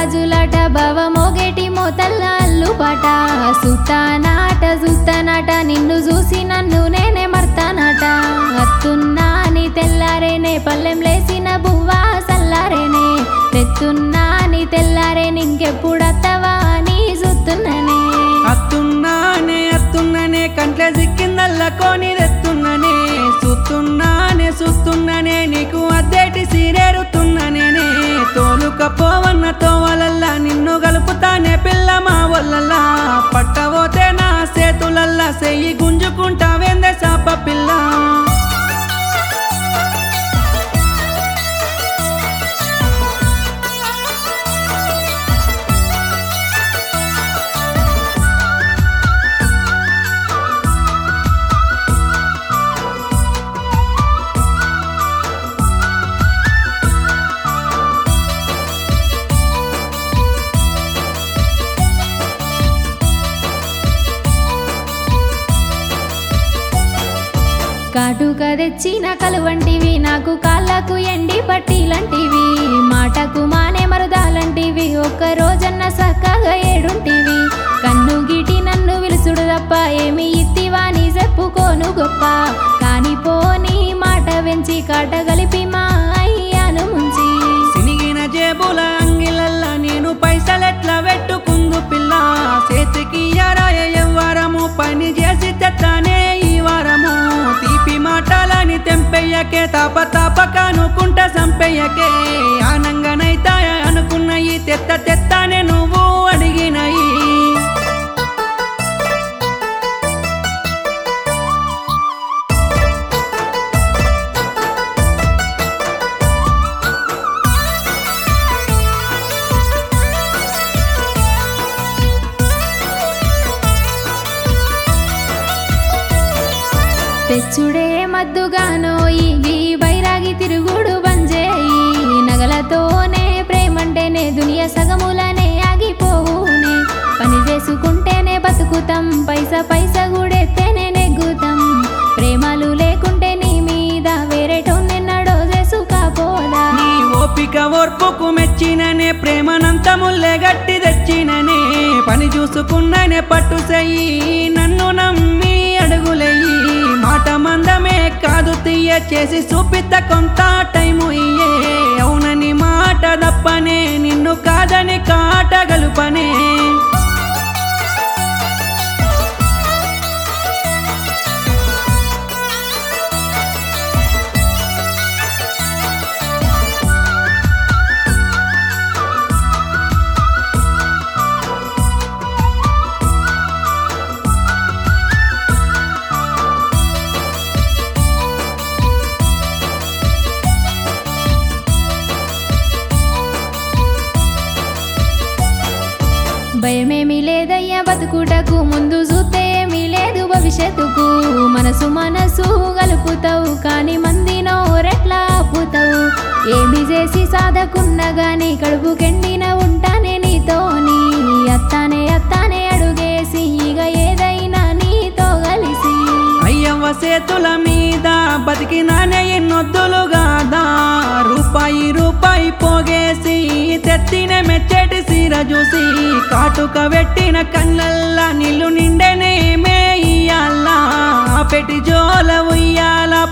గాజులాట బావ మోగేటి మోతల్ల అల్లుబాట సుత్తానాట సుత్తనాట నిన్ను చూసి నన్ను నేనే మర్తానాట అత్తున్నా నీ తెల్లారేనే పల్లెం లేసిన బువ్వా సల్లారేనే తెత్తున్నా నీ తెల్లారేని ఇంకెప్పుడత్తవా నీ సుత్తున్ననే అత్తున్నానే అత్తున్ననే కంట్లే సిక్కిందల్ల కోని తెత్తున్ననే సుత్తున్నానే సుత్తున్ననే నీకు అద్దేటి సీరేరుతున్ననే తోలుకపోవన్న తోవలల్లా నిన్ను గలుపుతానే పిల్ల మా వల్లల్లా పట్టవోతే నా సేతులల్లా సెయ్యి గుంజుకుంటావేందే సాప పిల్ల కాటుక తెచ్చిన కలువంటివి నాకు కాళ్ళకు ఎండి పట్టీలంటివి మాటకు మానే మరుదాలంటివి ఒక్క రోజన్న సక్కగా ఏడుంటివి కన్ను గిటి నన్ను విలుసుడు తప్ప ఏమి ఇత్తివా నీ చెప్పుకోను గొప్ప కాని పోని మాట వెంచి కాట కలిపి మా అయ్యాను ముంచి సినిగిన జేబుల అంగిలల్ల నేను పైసలెట్లా పెట్టుకుందు పిల్ల చేతికి ఎరాయ ఎవ్వరము పని చేసి తెత్తానే ఈ వారము తీపి మాటలని తెంపెయ్యకే తాప తాప కానుకుంట సంపెయ్యకే ఆనంగనైతాయ అనుకున్నయి తెత్త తెత్తానే నువ్వు అడిగినయి తెచ్చుడే మద్దుగానో ఇది బైరాగి తిరుగుడు బంజేయి నగలతోనే ప్రేమంటేనే దునియ సగములనే ఆగిపోవునే పని చేసుకుంటేనే బతుకుతాం పైస పైస గుడెత్తేనే నెగ్గుతాం ప్రేమలు లేకుంటే నీ మీద వేరేటో నిన్నడో చేసుకపోదా నీ ఓపిక ఓర్పుకు మెచ్చిననే ప్రేమనంత ముల్లె గట్టి తెచ్చిననే పని చూసుకున్ననే పట్టు చెయ్యి నన్ను నమ్మి అడుగులెయ్యి మాట మందమే కాదు తీయ చేసి చూపిత కొంత టైము ఇయ్యే అవునని మాట దప్పనే నిన్ను కాదని కాట గలుపనే భయమేమీ లేదయ్యా బతుకుటకు ముందు చూస్తే ఏమీ లేదు భవిష్యత్తుకు మనసు మనసు గలుపుతావు కానీ మంది నోరెట్లా ఆపుతావు ఏమి చేసి సాధకున్నా గాని కడుపు కెండిన ఉంటానే నీతోని అత్తానే అత్తానే అడుగేసి ఇక ఏదైనా నీతో కలిసి అయ్యవ్వ చేతుల మీద బతికినానే ఎన్నొద్దులు గాదా రూపాయి రూపాయి పోగేసి తెత్తిన మెచ్చటి సీర చూసి కాటుక పెట్టిన కళ్ళల్లా నీళ్లు నిండేనే ఇయ్యాలా పెట్టి జోల ఉయ్యాల